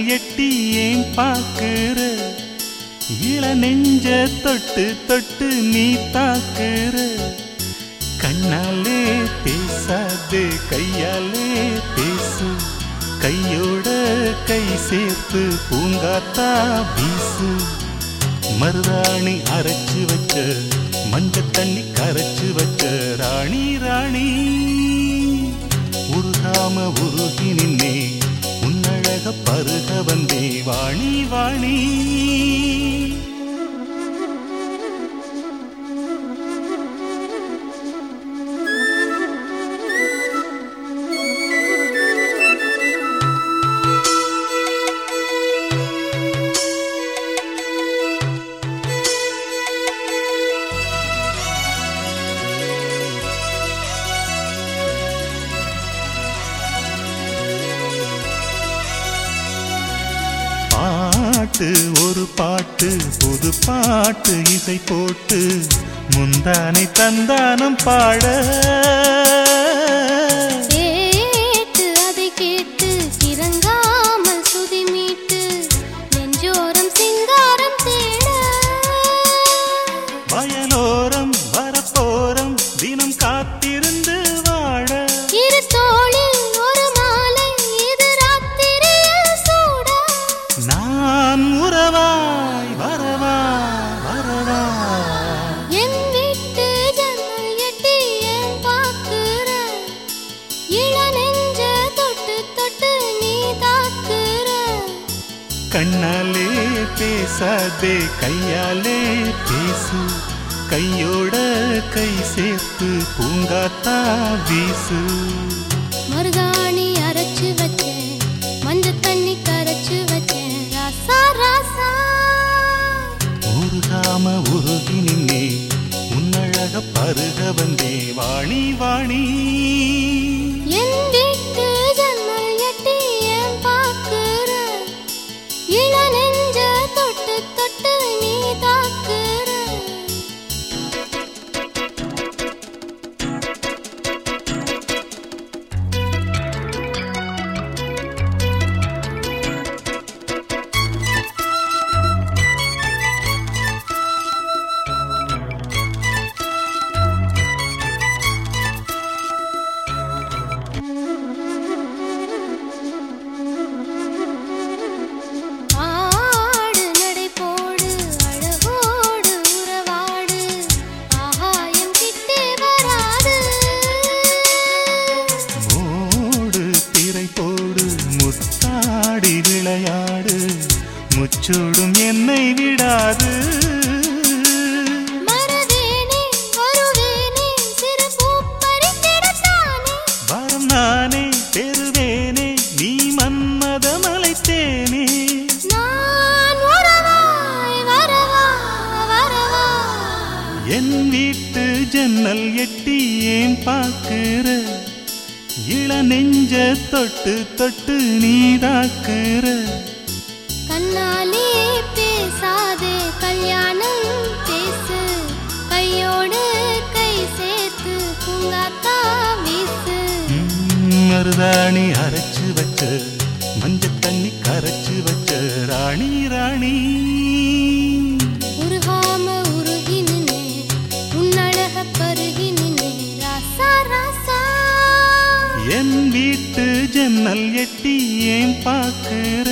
எட்டி ஏன் பாக்குற இள நெஞ்ச தொட்டு தொட்டு நீ தாக்குற கண்ணாலே பேசாதே கையாலே பேசு கையோட கை சேர்த்து பூங்காத்தா வீசு மருதாணி அரைச்சு வச்ச மஞ்ச தண்ணி கரைச்சு வச்ச ராணி ராணி உருகாம உருகி நின்னே உன்னழக பருக வந்தே வாணி வாணி பாட்டு ஒரு பாட்டு புது பாட்டு இசை போட்டு முந்தானை தந்தானம் பாட கேட்டு அதை கேட்டு கிறங்காமல் சுதி மீட்டு நெஞ்சோரம் சிங்காரம் தேட வயலோரம் வரப்போரம் தினம் காத்திருந்து வாழ இரு தோளில் ஒரு மாலை இது ராத்திரியில் சூட நான் உறவாய் வரவா வரவா என் வீட்டு ஜன்னல் எட்டி ஏன் பார்க்கிற இள நெஞ்ச தொட்டு தொட்டு நீ தாக்குற கண்ணாலே பேசாதே கையாலே பேசு கையோட கை சேர்த்து பூங்காத்தா வீசு மருதாணி அரைச்சு வச்சேன் மஞ்ச தண்ணி கரைச்சு வச்சேன் ராசா ராசா உருகாம உருகி நின்னே உன்னழக பருக வந்தே வாணி வாணி என் வீட்டு ஜன்னல் எட்டி ஏன் பார்க்கிற இள நெஞ்ச தொட்டு தொட்டு நீ தாக்குற ஆடு நடை போடு அழகோடு உறவாடு ஆகாயம் கிட்டே வராது மூடு திரை போடு முத்தாடி விளையாடு முச்சூடும் என்னை விடாது மறவேனே வருவேனே சிறு பூ பறித்திடத்தானே வரம் நானே பெறுவேனே நீ மன்மத மலைத்தேனே நான் வரவாய் வரவா வரவா என் வீட்டு ஜன்னல் எட்டி ஏன் பாக்குற இள நெஞ்ச தொட்டு தொட்டு நீதாக்குற கண்ணாலே பேசாதே கல்யாணம் பேசு கையோடு கை சேர்த்து பூங்காத்தா வீசு ம், மருதாணி அரைச்சு வச்ச மஞ்ச தண்ணி கரைச்சு வச்ச ராணி ராணி உருகாம உருகி நின்னே உன்னழக பருகி நின்னே ராசா ராசா என் வீட்டு ஜன்னல் எட்டி ஏன் பாக்குற